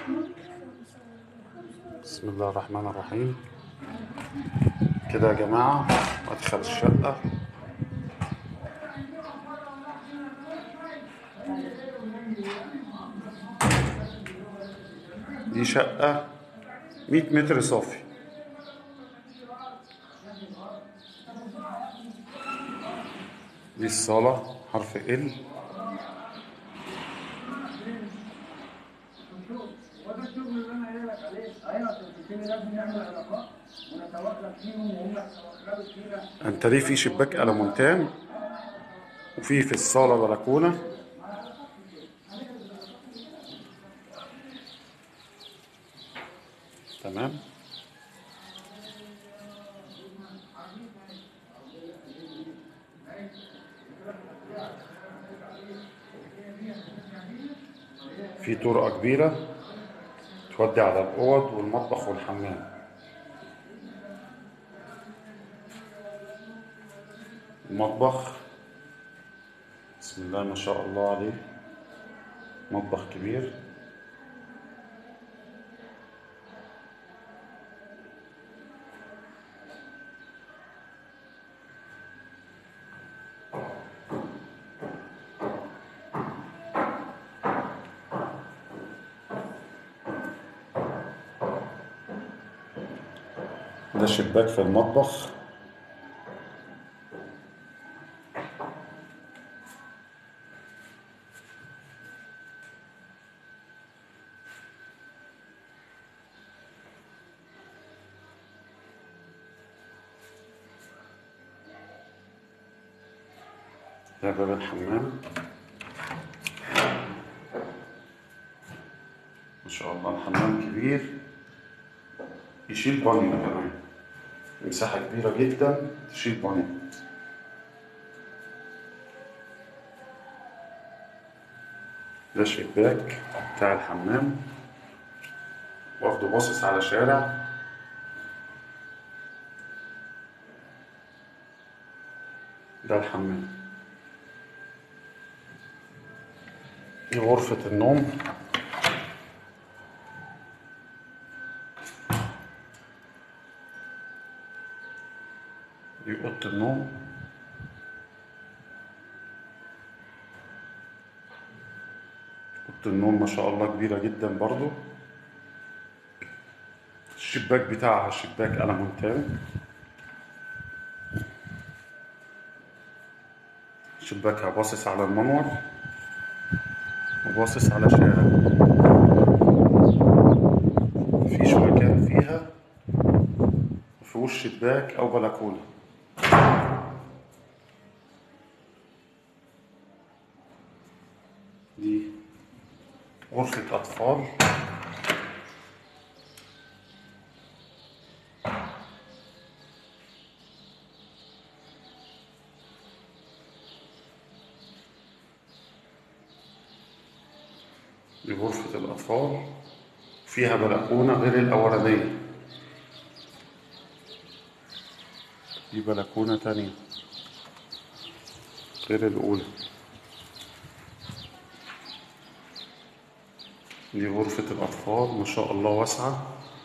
بسم الله الرحمن الرحيم كده يا جماعة مدخل الشقة دي شقة 100 متر صافي دي الصالة حرف ال وده الشغل اللي انا قايل لك عليه ايوه عشان التاني لازم نعمل علاقات ونتوكل فيهم وهم يتوكلوا فينا انت ليه في شباك ألمونتان وفي في الصالة بلكونة تمام في طرقة كبيرة تودي على الأوض والمطبخ والحمام المطبخ بسم الله ما شاء الله عليه مطبخ كبير ده شباك في المطبخ ده باب الحمام ما شاء الله الحمام كبير يشيل بانيو كمان مساحة كبيرة جدا تشيل بانيو ده شباك بتاع الحمام برضه باصص على شارع ده الحمام دي غرفة النوم دي أوضة النوم أوضة النوم ما شاء الله كبيرة جدا برضو الشباك بتاعها شباك ألمونتان شباكها باصص على المنور وباصص على شارع مفيش مكان فيها مفيهوش شباك أو بلكونة دي غرفة أطفال دي غرفة الأطفال فيها بلكونة غير الأولانية دي بلكونة تانية غير الأولى دي غرفة الأطفال ما شاء الله واسعة